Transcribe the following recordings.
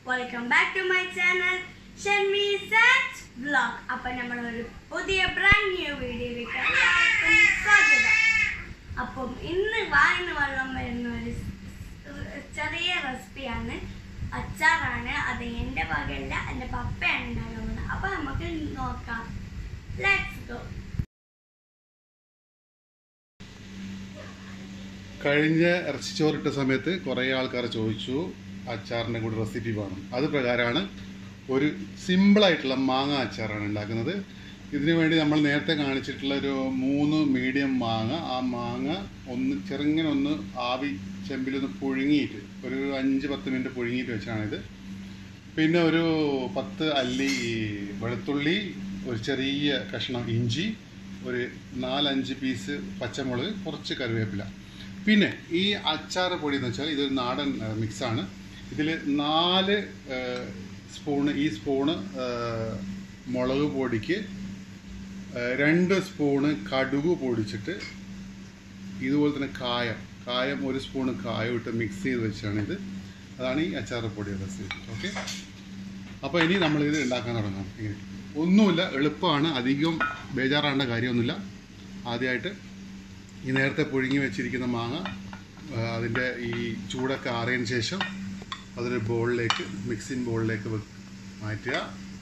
welcome back to my channel ഷെൻമി സാറ്റ് vlog അപ്പൊ നമ്മൾ ഒരു പുതിയ ബ്രാൻഡ് ന്യൂ വീഡിയോയിലേക്ക് എല്ലാവർക്കും സ്വാഗതം അപ്പം ഇന്ന് വായിന്ന് വെള്ളം വരുന്ന ഒരു സ് ചെറിയ റെസിപ്പിയാണ് അച്ചാറാണ് അത് എൻ്റെ വകയല്ല എൻ്റെ പപ്പയാണ് ഉണ്ടാക്കുന്നത് അപ്പൊ നമുക്ക് നോക്കാം ലെറ്റ്സ് ഗോ കഴിഞ്ഞ ഇറച്ചിച്ചോറിട്ട സമയത്ത് കുറേ ആൾക്കാർ ചോദിച്ചു അച്ചാറിൻ്റെ കൂടെ റെസിപ്പി വേണം അത് പ്രകാരമാണ് ഒരു സിമ്പിളായിട്ടുള്ള മാങ്ങ അച്ചാറാണ് ഉണ്ടാക്കുന്നത് ഇതിനു വേണ്ടി നമ്മൾ നേരത്തെ കാണിച്ചിട്ടുള്ള ഒരു മൂന്ന് മീഡിയം മാങ്ങ ആ മാങ്ങ ഒന്ന് ചെറുങ്ങനെ ഒന്ന് ആവി ചെമ്പിലൊന്ന് പുഴുങ്ങിയിട്ട് ഒരു അഞ്ച് പത്ത് മിനിറ്റ് പുഴുങ്ങിയിട്ട് വെച്ചാണിത് പിന്നെ ഒരു പത്ത് അല്ലി വെളുത്തുള്ളി ഒരു ചെറിയ കഷ്ണം ഇഞ്ചി ഒരു നാലഞ്ച് പീസ് പച്ചമുളക് കുറച്ച് കറിവേപ്പില പിന്നെ ഈ അച്ചാർ പൊടി എന്ന് വെച്ചാൽ ഇതൊരു നാടൻ ആ, മിക്സാണ് ഇതിൽ നാല് ആ, സ്പൂണ് ഈ സ്പൂണ് ആ, മുളക് പൊടിക്ക് ആ, രണ്ട് സ്പൂണ് കടുക് പൊടിച്ചിട്ട് ഇതുപോലെ തന്നെ കായം കായം ഒരു സ്പൂണ് കായം ഇട്ട് മിക്സ് ചെയ്ത് വെച്ചാണ് ഇത് അതാണ് ഈ അച്ചാർ പൊടിയുടെ റെസിപ്പി ഓക്കെ അപ്പോൾ ഇനി നമ്മളിത് ഉണ്ടാക്കാൻ തുടങ്ങാം ഇങ്ങനെ ഒന്നുമില്ല എളുപ്പമാണ് അധികം ബേജാറാവേണ്ട കാര്യമൊന്നുമില്ല ആദ്യമായിട്ട് ഈ നേരത്തെ പുഴുങ്ങി വെച്ചിരിക്കുന്ന മാങ്ങ ആ, അതിൻ്റെ ഈ ചൂടൊക്കെ ആറിയതിന് ശേഷം അതൊരു ബോളിലേക്ക് മിക്സിംഗ് ബോളിലേക്ക് വെ- മാറ്റുക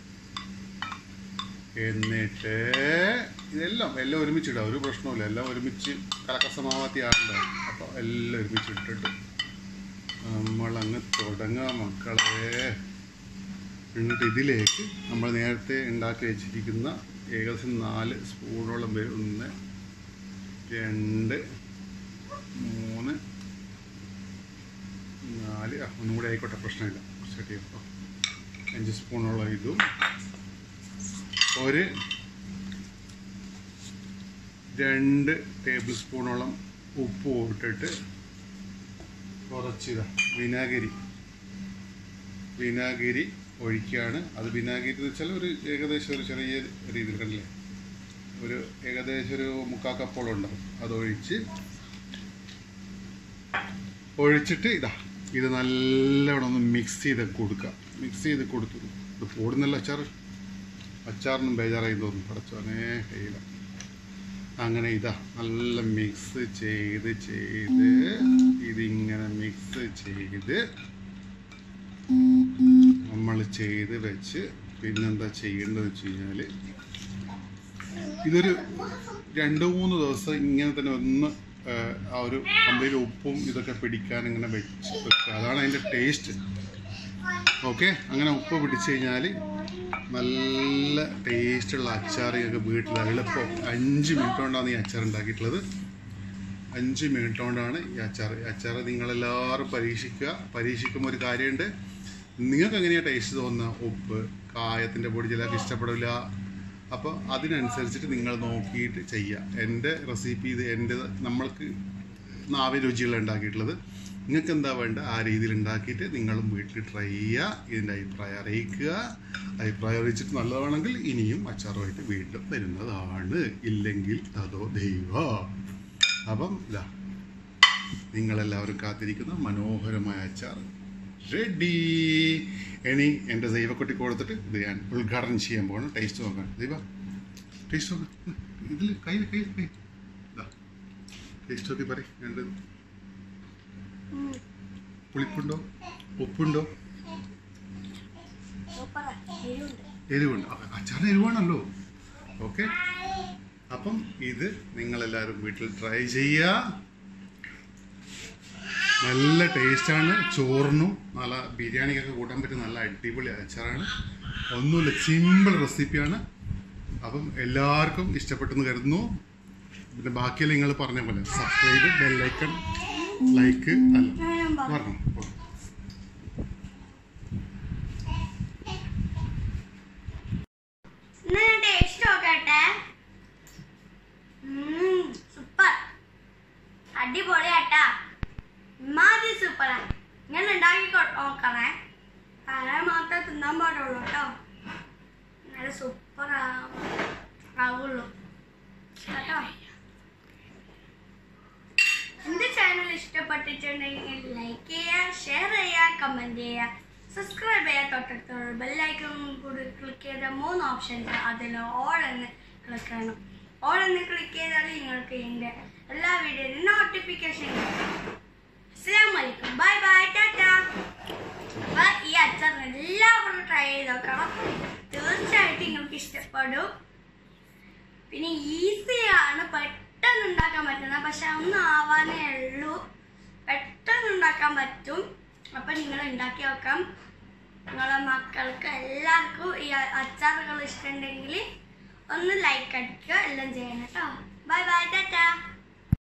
എന്നിട്ട് ഇതെല്ലാം എല്ലാം ഒരുമിച്ചിടുക ഒരു പ്രശ്നവുമില്ല എല്ലാം ഒരുമിച്ച് കലക്കസമാവാത്തി ആളുണ്ടാവും അപ്പോൾ എല്ലാം ഒരുമിച്ചിട്ടിട്ട് നമ്മളങ്ങ് തുടങ്ങാം മക്കളെ എന്നിട്ട് ഇതിലേക്ക് നമ്മൾ നേരത്തെ ഉണ്ടാക്കി വെച്ചിരിക്കുന്ന ഏകദേശം നാല് സ്പൂണോളം വരും ഒന്ന് രണ്ട് മൂന്ന് നാല് ആ ഒന്നും കൂടി ആയിക്കോട്ടെ പ്രശ്നമില്ല സെറ്റ് ചെയ്തോ അഞ്ച് സ്പൂണോളം ഇതും ഒരു രണ്ട് ടേബിൾ സ്പൂണോളം ഉപ്പ് ഇട്ടിട്ട് കുറച്ച് ഇതാ വിനാഗിരി വിനാഗിരി ഒഴിക്കുകയാണ് അത് വിനാഗിരി എന്ന് വെച്ചാൽ ഒരു ഏകദേശം ഒരു ചെറിയ രീതിയിൽ കണ്ടില്ലേ ഒരു ഏകദേശം ഒരു മുക്കാ കപ്പോളം ഉണ്ടാവും അതൊഴിച്ച് ഒഴിച്ചിട്ട് ഇതാ ഇത് നല്ലവണ്ണം ഒന്ന് മിക്സ് ചെയ്ത് കൊടുക്കുക മിക്സ് ചെയ്ത് കൊടുത്തു ഇത് പോടുന്നല്ല അച്ചാർ അച്ചാറിനും ബേജാറായി തോന്നും പടച്ചോനെ കയ്യില അങ്ങനെ ഇതാ നല്ല മിക്സ് ചെയ്ത് ചെയ്ത് ഇതിങ്ങനെ മിക്സ് ചെയ്ത് നമ്മൾ ചെയ്ത് വെച്ച് പിന്നെന്താ ചെയ്യേണ്ടത് വെച്ച് കഴിഞ്ഞാൽ ഇതൊരു രണ്ട് മൂന്ന് ദിവസം ഇങ്ങനെ തന്നെ ഒന്ന് ആ, ആ ഒരു കമ്പ്ലീറ്റ് ഉപ്പും ഇതൊക്കെ പിടിക്കാൻ ഇങ്ങനെ വെച്ച് വെക്കുക അതാണ് അതിൻ്റെ ടേസ്റ്റ് ഓക്കെ അങ്ങനെ ഉപ്പ് പിടിച്ച് കഴിഞ്ഞാൽ നല്ല ടേസ്റ്റുള്ള അച്ചാർ ഞങ്ങൾക്ക് വീട്ടിൽ എളുപ്പം അഞ്ച് മിനിറ്റ് കൊണ്ടാണ് ഈ അച്ചാർ ഉണ്ടാക്കിയിട്ടുള്ളത് അഞ്ച് മിനിറ്റ് കൊണ്ടാണ് ഈ അച്ചാർ ഈ അച്ചാർ നിങ്ങളെല്ലാവരും പരീക്ഷിക്കുക പരീക്ഷിക്കുമ്പോൾ ഒരു കാര്യമുണ്ട് നിങ്ങൾക്ക് എങ്ങനെയാണ് ടേസ്റ്റ് തോന്നുക ഉപ്പ് കായത്തിൻ്റെ പൊടി ചിലർക്ക് ഇഷ്ടപ്പെടില്ല അപ്പോൾ അതിനനുസരിച്ചിട്ട് നിങ്ങൾ നോക്കിയിട്ട് ചെയ്യുക എൻ്റെ റെസിപ്പി ഇത് എൻ്റെ നമ്മൾക്ക് നാവിൻ രുചിയുള്ള ഉണ്ടാക്കിയിട്ടുള്ളത് നിങ്ങൾക്ക് എന്താ വേണ്ട ആ രീതിയിൽ ഉണ്ടാക്കിയിട്ട് നിങ്ങളും വീട്ടിൽ ട്രൈ ചെയ്യുക ഇതിൻ്റെ അഭിപ്രായം അറിയിക്കുക അഭിപ്രായം അറിയിച്ചിട്ട് നല്ലതാണെങ്കിൽ ഇനിയും അച്ചാറുമായിട്ട് വീണ്ടും വരുന്നതാണ് ഇല്ലെങ്കിൽ അതോ ദൈവ അപ്പം ഇതാ നിങ്ങളെല്ലാവരും കാത്തിരിക്കുന്ന മനോഹരമായ അച്ചാർ റെഡി ഇനി എൻ്റെ ദൈവക്കുട്ടി കൊടുത്തിട്ട് ഇത് ഞാൻ ഉദ്ഘാടനം ചെയ്യാൻ പോകണം ടേസ്റ്റ് നോക്കാൻ ദൈവ ടേസ്റ്റ് നോക്കാം ഇതിൽ കയ്യിൽ കയ്യിൽ കൈ ടേസ്റ്റ് നോക്കി പറയും രണ്ട് പുളിപ്പുണ്ടോ ഉപ്പുണ്ടോ സൂപ്പർ എരിവുണ്ട് എരിവുണ്ട് അപ്പൊ അച്ചാറിന് എരിവാണല്ലോ ഓക്കെ അപ്പം ഇത് നിങ്ങളെല്ലാവരും വീട്ടിൽ ട്രൈ ചെയ്യുക നല്ല ടേസ്റ്റാണ് ചോറിനും നല്ല ബിരിയാണിക്കൊക്കെ കൂട്ടാൻ പറ്റിയ നല്ല അടിപൊളി അച്ചാറാണ് ഒന്നുമില്ല സിമ്പിൾ റെസിപ്പിയാണ് അപ്പം എല്ലാവർക്കും ഇഷ്ടപ്പെട്ടെന്ന് കരുതുന്നു പിന്നെ ബാക്കിയെല്ലാം നിങ്ങൾ പറഞ്ഞ പോലെ സബ്സ്ക്രൈബ് ബെല്ലൈക്കൺ ലൈക്ക് അല്ല ഞാൻ പറഞ്ഞു പറഞ്ഞു എന്നാ ഞാൻ ടേസ്റ്റ് നോക്കട്ടെ സൂപ്പർ അടിപൊളിയാട്ടാ ഇമാതി സൂപ്പറാ ഞാൻ ഉണ്ടാക്കി കൊ- നോക്കണേ അങ്ങനെ മാത്രമേ തിന്നാൻ പാടുള്ളൂ കേട്ടോ നല്ല സൂപ്പർ ആവുള്ളൂ കേട്ടോ എന്റെ ചാനൽ ഇഷ്ടപ്പെട്ടിട്ടുണ്ടെങ്കിൽ ലൈക്ക് ചെയ്യുക ഷെയർ ചെയ്യുക കമന്റ് ചെയ്യുക സബ്സ്ക്രൈബ് ചെയ്യാൻ തൊട്ടടുത്തുള്ള ബെല്ലൈക്കൺ കൂടി ക്ലിക്ക് ചെയ്ത മൂന്ന് ഓപ്ഷൻ അതിൽ ഓൾ എന്ന് ക്ലിക്ക് ചെയ്യണം ഓൾ എന്ന് ക്ലിക്ക് ചെയ്താൽ നിങ്ങൾക്ക് ഇതിൻ്റെ എല്ലാ വീഡിയോയും നോട്ടിഫിക്കേഷൻ അസ്സാം വലൈക്കും ബൈ ബൈ ടാറ്റ അപ്പോൾ ഈ അച്ചാർ എല്ലാവരും ട്രൈ ചെയ്ത് നോക്കണം തീർച്ചയായിട്ടും നിങ്ങൾക്ക് ഇഷ്ടപ്പെടും പിന്നെ ഈസിയാണ് പെട്ടെന്ന് ഉണ്ടാക്കാൻ പറ്റുന്നത് പക്ഷെ ഒന്നും ആവാനേ ഉള്ളൂ പെട്ടെന്ന് ഉണ്ടാക്കാൻ പറ്റും അപ്പം നിങ്ങൾ ഉണ്ടാക്കി വെക്കാം നിങ്ങളെ മക്കൾക്ക് എല്ലാവർക്കും ഈ അ- അച്ചാറുകൾ ഇഷ്ടമുണ്ടെങ്കിൽ ഒന്ന് ലൈക്ക് അടിക്കുക എല്ലാം ചെയ്യണം കേട്ടോ ബൈ ബൈ ടാറ്റാ